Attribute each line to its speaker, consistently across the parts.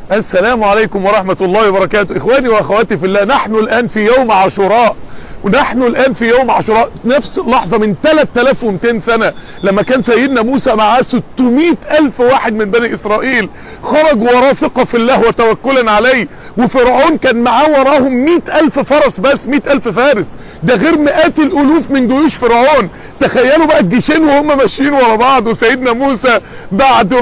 Speaker 1: السلام عليكم ورحمة الله وبركاته اخواني واخواتي في الله نحن الان في يوم عاشوراء ونحن الان في يوم عاشوراء نفس اللحظة من 3200 سنة لما كان سيدنا موسى معاه 600 الف واحد من بني اسرائيل خرجوا وراه ثقة في الله وتوكلا عليه وفرعون كان معاه وراهم 100 الف فرس بس 100 الف فارس ده غير مئات الالوف من جيوش فرعون تخيلوا بقى الجيشين وهم ماشيين ورا بعض وسيدنا موسى بعد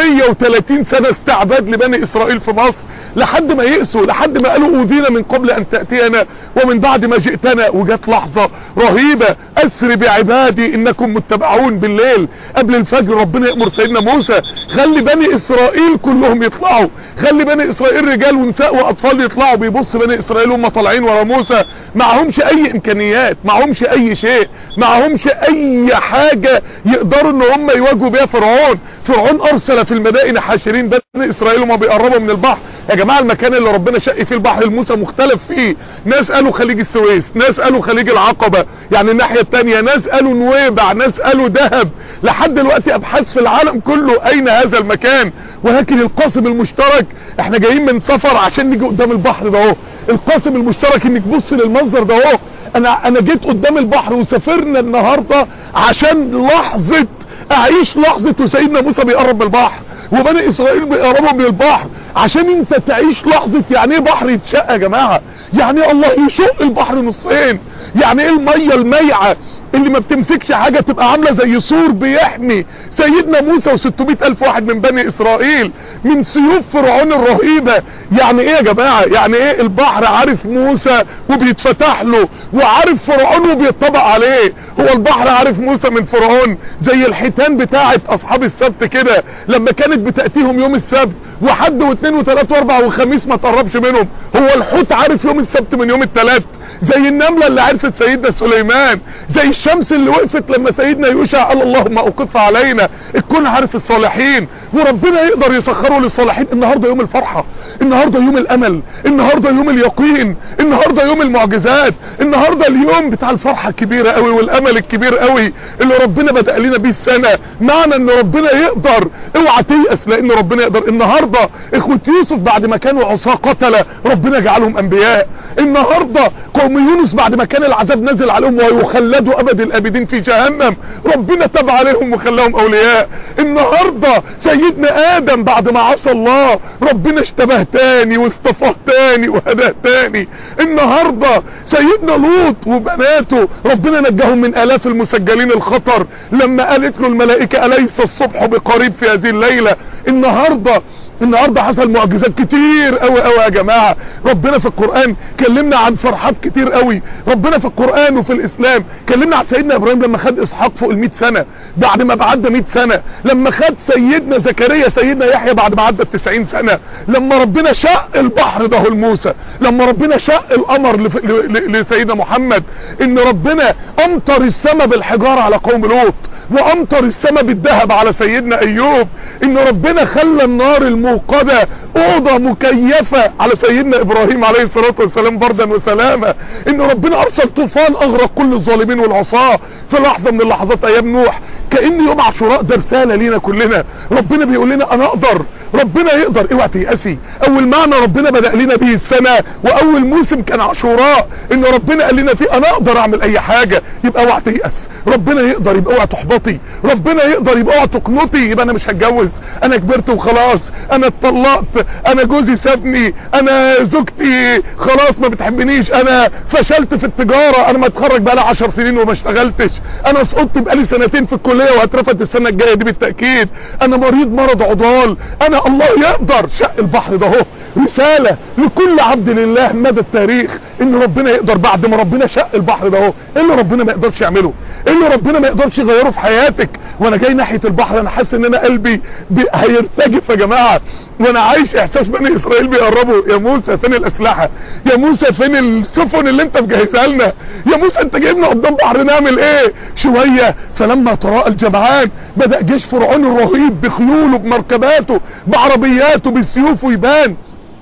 Speaker 1: 430 سنة استعباد لبني اسرائيل في مصر لحد ما يئسوا لحد ما قالوا اوذينا من قبل ان تأتينا ومن بعد ما جئتنا وجت لحظة رهيبة اسر بعبادي انكم متبعون بالليل قبل الفجر ربنا يأمر سيدنا موسى خلي بني اسرائيل كلهم يطلعوا خلي بني اسرائيل رجال ونساء واطفال يطلعوا بيبص بني اسرائيل هم طالعين ورا موسى معهمش اي امكانيات معهمش اي شيء معهمش اي حاجة يقدروا ان هم يواجهوا بيها فرعون فرعون ارسل في المدائن حاشرين بني اسرائيل وما بيقربوا من البحر يا جماعة المكان اللي ربنا شق فيه البحر الموسى مختلف فيه ناس قالوا خليج السويس ناس قالوا خليج العقبة يعني الناحية التانية ناس قالوا نويبع ناس قالوا دهب لحد دلوقتي ابحاث في العالم كله اين هذا المكان ولكن القاسم المشترك احنا جايين من سفر عشان نيجي قدام البحر ده اهو القاسم المشترك انك تبص للمنظر ده اهو انا انا جيت قدام البحر وسافرنا النهاردة عشان لحظة اعيش لحظة وسيدنا موسى بيقرب من البحر وبني اسرائيل بيقربوا من البحر عشان انت تعيش لحظة يعني ايه بحر يتشق يا جماعة يعني ايه الله يشق البحر نصين يعني ايه المية الميعة اللي ما بتمسكش حاجة تبقى عاملة زي سور بيحمي سيدنا موسى و600 الف واحد من بني اسرائيل من سيوف فرعون الرهيبة يعني ايه يا جماعة يعني ايه البحر عارف موسى وبيتفتح له وعارف فرعون وبيطبق عليه هو البحر عارف موسى من فرعون زي الحيتان بتاعت اصحاب السبت كده لما كانت بتأتيهم يوم السبت وحد واثنين وثلاث واربع وخميس ما تقربش منهم هو الحوت عارف يوم السبت من يوم الثلاث زي النملة اللي عرفت سيدنا سليمان زي الشمس اللي وقفت لما سيدنا يوشع قال اللهم اوقف علينا الكون عارف الصالحين وربنا يقدر يسخره للصالحين النهاردة يوم الفرحة النهاردة يوم الامل النهاردة يوم اليقين النهاردة يوم المعجزات النهاردة اليوم بتاع الفرحة الكبيرة قوي والامل الكبير قوي اللي ربنا بدأ لنا بيه السنة معنى ان ربنا يقدر اوعى تيأس لان ربنا يقدر النهاردة اخوة يوسف بعد ما كانوا عصاه قتلة ربنا جعلهم انبياء النهاردة قوم يونس بعد ما كان العذاب نزل عليهم ويخلدوا ابد الابدين في جهنم ربنا تاب عليهم وخلاهم اولياء النهاردة سيدنا ادم بعد ما عصى الله ربنا اشتبه تاني واصطفاه تاني وهداه تاني النهاردة سيدنا لوط وبناته ربنا نجاهم من الاف المسجلين الخطر لما قالت له الملائكة اليس الصبح بقريب في هذه الليلة النهاردة النهاردة حصل معجزات كتير قوي قوي يا جماعة ربنا في القرآن كلمنا عن فرحات كتير قوي ربنا في القرآن وفي الاسلام كلمنا عن سيدنا ابراهيم لما خد اسحاق فوق المئة سنة بعد ما بعد 100 سنة لما خد سيدنا زكريا سيدنا يحيى بعد ما عدى 90 سنة لما ربنا شق البحر ده لموسى لما ربنا شق القمر لف... ل... لسيدنا محمد ان ربنا امطر السماء بالحجارة على قوم لوط وامطر السماء بالذهب على سيدنا ايوب ان ربنا خلى النار الموقدة اوضة مكيفة على سيدنا ابراهيم عليه الصلاة والسلام بردا وسلاما ان ربنا ارسل طوفان اغرق كل الظالمين والعصاة في لحظة من اللحظات ايام نوح كأن يوم عاشوراء ده رسالة لينا كلنا ربنا بيقول لنا انا اقدر ربنا يقدر اوعى تيأسي اول معنى ربنا بدأ لنا به السنة واول موسم كان عاشوراء ان ربنا قال لنا فيه انا اقدر اعمل اي حاجة يبقى اوعى تيأس ربنا يقدر يبقى اوعى تحبطي ربنا يقدر يبقى اوعى تقنطي يبقى انا مش هتجوز انا كبرت وخلاص انا اتطلقت انا جوزي سابني انا زوجتي خلاص ما بتحبنيش انا فشلت في التجارة انا ما اتخرج بقالي 10 سنين وما اشتغلتش انا سقطت بقالي سنتين في الكلية وهترفد السنة الجاية دي بالتأكيد انا مريض مرض عضال انا الله يقدر شق البحر ده اهو رسالة لكل عبد لله مدى التاريخ ان ربنا يقدر بعد ما ربنا شق البحر ده اهو ايه اللي ربنا ما يقدرش يعمله ايه اللي ربنا ما يقدرش يغيره في حياتك وانا جاي ناحية البحر انا حاسس ان انا قلبي هيرتجف يا جماعة وانا عايش احساس بني اسرائيل بيقربوا يا موسى فين الاسلحة يا موسى فين السفن اللي انت مجهزها لنا يا موسى انت جايبنا قدام بحر نعمل ايه شوية فلما تراءى الجمعان بدأ جيش فرعون الرهيب بخيوله بمركباته بعربياته بالسيوف يبان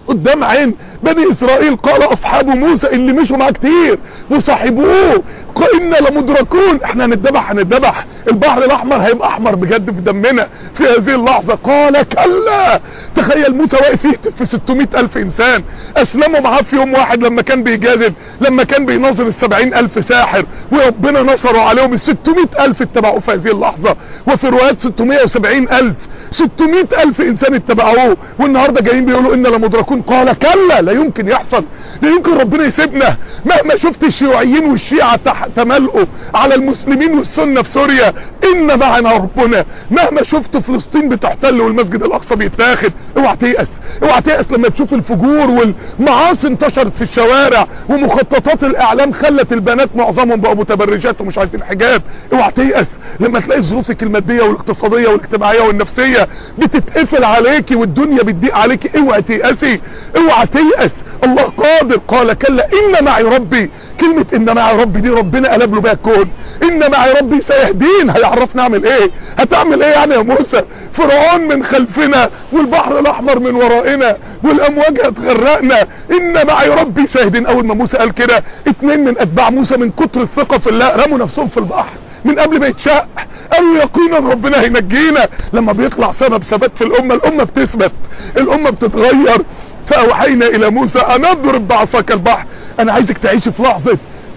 Speaker 1: قدام عين بني اسرائيل قال اصحاب موسى اللي مشوا معاه كتير وصاحبوه إنا لمدركون احنا هنتذبح هنتذبح البحر الاحمر هيبقى احمر بجد في دمنا في هذه اللحظة قال كلا تخيل موسى واقف يهتف في 600 الف انسان اسلموا معاه في يوم واحد لما كان بيجادل لما كان بيناظر السبعين الف ساحر وربنا نصروا عليهم ال 600 الف اتبعوه في هذه اللحظة وفي روايات 670 الف 600 الف انسان اتبعوه والنهاردة جايين بيقولوا انا لمدركون قال كلا لا يمكن يحصل لا يمكن ربنا يسيبنا مهما شفت الشيوعيين والشيعة تملقوا على المسلمين والسنة في سوريا ان معنا ربنا مهما شفت فلسطين بتحتل والمسجد الاقصى بيتاخد اوعى تيأس اوعى تيأس لما تشوف الفجور والمعاصي انتشرت في الشوارع ومخططات الاعلام خلت البنات معظمهم بقوا متبرجات ومش عايزين حجاب اوعى تيأس لما تلاقي ظروفك المادية والاقتصادية والاجتماعية والنفسية بتتقفل عليكي والدنيا بتضيق عليكي اوعى تيأسي اوعى تيأس الله قادر قال كلا ان معي ربي كلمة ان معي ربي دي ربنا قلب له بيها الكون ان معي ربي سيهدين هيعرفنا اعمل ايه هتعمل ايه يعني يا موسى فرعون من خلفنا والبحر الاحمر من ورائنا والامواج هتغرقنا ان معي ربي سيهدين اول ما موسى قال كده اتنين من اتباع موسى من كتر الثقة في الله رموا نفسهم في البحر من قبل ما يتشق قالوا يقينا ربنا هينجينا لما بيطلع سبب ثبات في الامة الامة بتثبت الامة بتتغير فاوحينا الى موسى ان اضرب بعصاك البحر انا عايزك تعيش في لحظة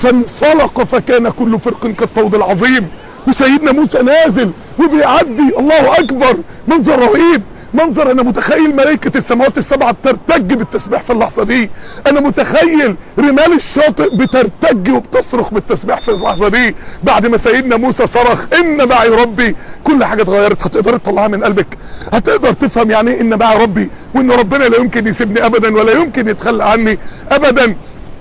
Speaker 1: فانفلق فكان كل فرق كالطود العظيم وسيدنا موسى نازل وبيعدي الله اكبر منظر رهيب منظر انا متخيل ملائكة السماوات السبعة بترتج بالتسبيح في اللحظة دي انا متخيل رمال الشاطئ بترتج وبتصرخ بالتسبيح في اللحظة دي بعد ما سيدنا موسى صرخ ان معي ربي كل حاجة اتغيرت هتقدر تطلعها من قلبك هتقدر تفهم يعني ايه ان معي ربي وان ربنا لا يمكن يسيبني ابدا ولا يمكن يتخلى عني ابدا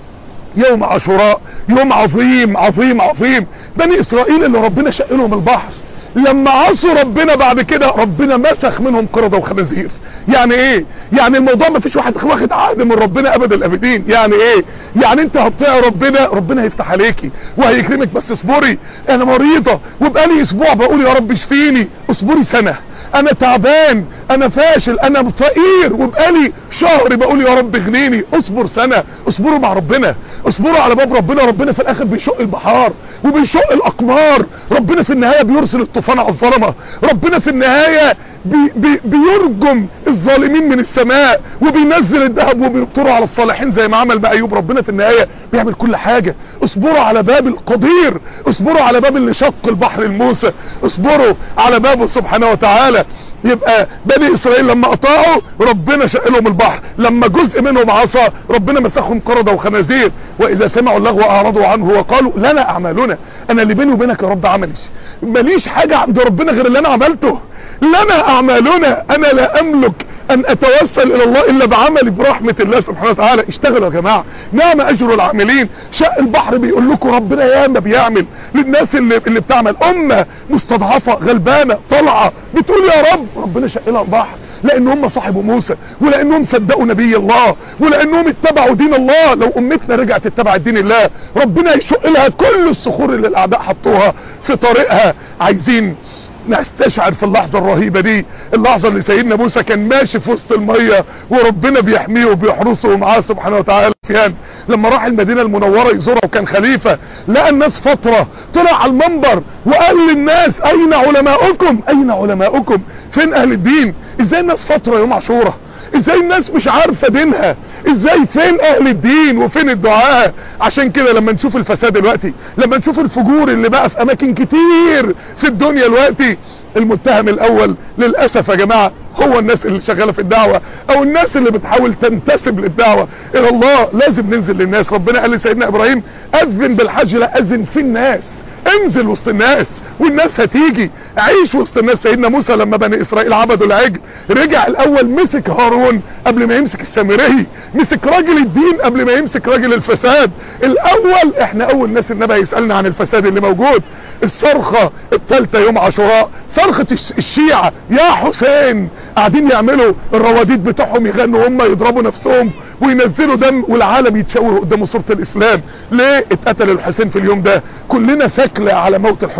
Speaker 1: يوم عاشوراء يوم عظيم عظيم عظيم بني اسرائيل اللي ربنا شق لهم البحر لما عصوا ربنا بعد كده ربنا مسخ منهم قردة وخنازير يعني ايه يعني الموضوع ما فيش واحد واخد عهد من ربنا ابدا الابدين يعني ايه يعني انت هتطيع ربنا ربنا هيفتح عليكي وهيكرمك بس اصبري انا مريضة وبقالي اسبوع بقول يا رب اشفيني اصبري سنة انا تعبان انا فاشل انا فقير وبقالي شهر بقول يا رب اغنيني اصبر سنة اصبروا مع ربنا اصبروا على باب ربنا ربنا في الاخر بيشق البحار وبيشق الاقمار ربنا في النهاية بيرسل الطوفان على الظلمة ربنا في النهاية بي بي بيرجم الظالمين من السماء وبينزل الذهب وبيبطره على الصالحين زي ما عمل مع ايوب ربنا في النهاية بيعمل كل حاجة اصبروا على باب القدير اصبروا على باب اللي شق البحر الموسى اصبروا على بابه سبحانه وتعالى يبقى بني اسرائيل لما اطاعوا ربنا شق لهم البحر لما جزء منهم عصى ربنا مسخهم قردة وخنازير واذا سمعوا اللغو اعرضوا عنه وقالوا لنا اعمالنا انا اللي بيني وبينك يا رب عملي ماليش حاجة عند ربنا غير اللي انا عملته لنا اعمالنا انا لا املك ان اتوسل الى الله الا بعملي برحمة الله سبحانه وتعالى اشتغلوا يا جماعة نعم اجر العاملين شق البحر بيقول لكم ربنا ياما بيعمل للناس اللي, اللي بتعمل امة مستضعفة غلبانة طالعة بتقول يا رب ربنا شق لها البحر لان هم صاحبوا موسى ولانهم صدقوا نبي الله ولانهم اتبعوا دين الله لو امتنا رجعت تتبع دين الله ربنا يشق لها كل الصخور اللي الاعداء حطوها في طريقها عايزين نستشعر في اللحظة الرهيبة دي اللحظة اللي سيدنا موسى كان ماشي في وسط المية وربنا بيحميه وبيحرسه معاه سبحانه وتعالى فيان لما راح المدينة المنورة يزورها وكان خليفة لقى الناس فترة طلع على المنبر وقال للناس اين علماؤكم اين علماؤكم فين اهل الدين ازاي الناس فترة يوم عاشوره ازاي الناس مش عارفة دينها ازاي فين اهل الدين وفين الدعاء عشان كده لما نشوف الفساد دلوقتي لما نشوف الفجور اللي بقى في اماكن كتير في الدنيا دلوقتي المتهم الاول للأسف يا جماعة هو الناس اللي شغالة في الدعوة او الناس اللي بتحاول تنتسب للدعوة الى الله لازم ننزل للناس ربنا قال لسيدنا ابراهيم اذن بالحج لا اذن في الناس انزل وسط الناس والناس هتيجي عيش وسط الناس سيدنا موسى لما بني اسرائيل عبدوا العجل رجع الاول مسك هارون قبل ما يمسك السامري مسك راجل الدين قبل ما يمسك راجل الفساد الاول احنا اول ناس النبي هيسألنا عن الفساد اللي موجود الصرخة الثالثه يوم عاشوراء صرخة الشيعة يا حسين قاعدين يعملوا الرواديد بتوعهم يغنوا هم يضربوا نفسهم وينزلوا دم والعالم يتشوه قدامه صورة الاسلام ليه اتقتل الحسين في اليوم ده كلنا سكلة على موت الحسين رضي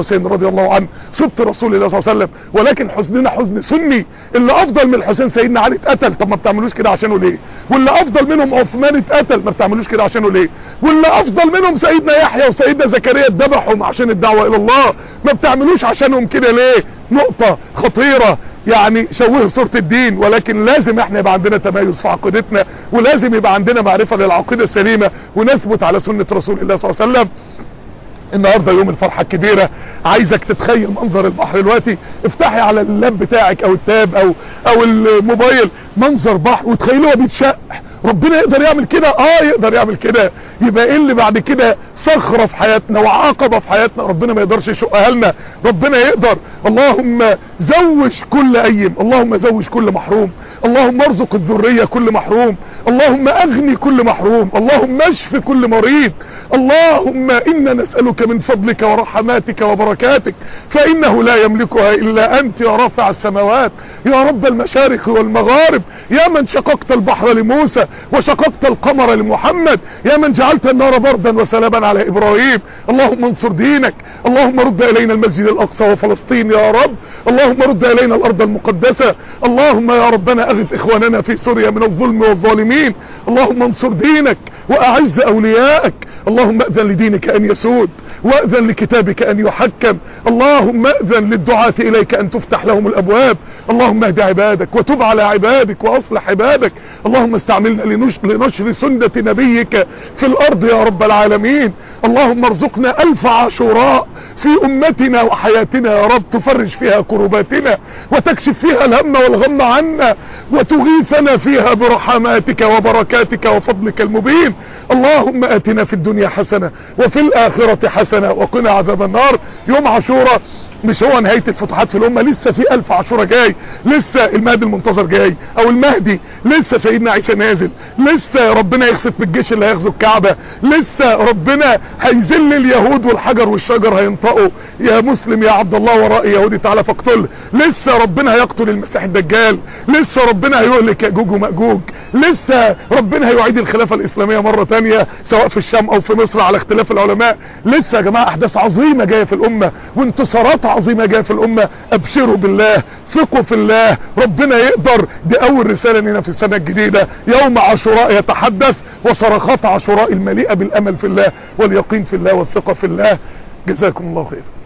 Speaker 1: رضي الله عنه سبط رسول الله صلى الله عليه وسلم ولكن حزننا حزن سني اللي افضل من الحسين سيدنا علي اتقتل طب ما بتعملوش كده عشانه ليه واللي افضل منهم عثمان اتقتل ما بتعملوش كده عشانه ليه واللي افضل منهم سيدنا يحيى وسيدنا زكريا اتذبحوا عشان الدعوه الى الله ما بتعملوش عشانهم كده ليه نقطه خطيره يعني شوهوا صورة الدين ولكن لازم احنا يبقى عندنا تميز في عقيدتنا ولازم يبقى عندنا معرفة للعقيدة السليمة ونثبت على سنة رسول الله صلى الله عليه وسلم النهاردة يوم الفرحة الكبيرة عايزك تتخيل منظر البحر دلوقتي افتحي على اللاب بتاعك او التاب او او الموبايل منظر بحر وتخيله هو بيتشق ربنا يقدر يعمل كده اه يقدر يعمل كده يبقى ايه اللي بعد كده صخرة في حياتنا وعقبة في حياتنا ربنا ما يقدرش يشقها لنا ربنا يقدر اللهم زوج كل ايم اللهم زوج كل محروم اللهم ارزق الذرية كل محروم اللهم اغني كل محروم اللهم اشف كل مريض اللهم انا نسألك من فضلك ورحماتك وبركاتك فانه لا يملكها الا انت يا رافع السماوات يا رب المشارق والمغارب يا من شققت البحر لموسى وشققت القمر لمحمد يا من جعلت النار بردا وسلاما على ابراهيم اللهم انصر دينك اللهم رد الينا المسجد الاقصى وفلسطين يا رب اللهم رد الينا الارض المقدسة اللهم يا ربنا اغث اخواننا في سوريا من الظلم والظالمين اللهم انصر دينك واعز اوليائك اللهم اذن لدينك ان يسود واذن لكتابك ان يحكم اللهم اذن للدعاة اليك ان تفتح لهم الابواب اللهم اهد عبادك وتب على عبادك واصلح عبادك اللهم استعملنا لنشر سنة نبيك في الارض يا رب العالمين اللهم ارزقنا الف عاشوراء في امتنا وحياتنا يا رب تفرج فيها كرباتنا وتكشف فيها الهم والغم عنا وتغيثنا فيها برحماتك وبركاتك وفضلك المبين اللهم اتنا في الدنيا حسنة وفي الاخرة حسنة وقنا عذاب النار يوم عاشوراء مش هو نهاية الفتوحات في الامة لسه في الف عاشوراء جاي لسه المهدي المنتظر جاي او المهدي لسه سيدنا عيسى نازل لسه ربنا يخسف بالجيش اللي هيغزو الكعبة لسه ربنا هيذل اليهود والحجر والشجر هينطقوا يا مسلم يا عبد الله ورائي يهودي تعالى فاقتل لسه ربنا هيقتل المسيح الدجال لسه ربنا هيهلك ياجوج وماجوج لسه ربنا هيعيد الخلافة الاسلامية مرة تانية سواء في الشام او في مصر على اختلاف العلماء لسه يا جماعة احداث عظيمة جاية في الامة وانتصارات عظيمة جاية في الامة ابشروا بالله ثقوا في الله ربنا يقدر دي اول رسالة لنا في السنة الجديدة يوم عاشوراء يتحدث وصرخات عاشوراء المليئة بالامل في الله واليقين في الله والثقة في الله جزاكم الله خير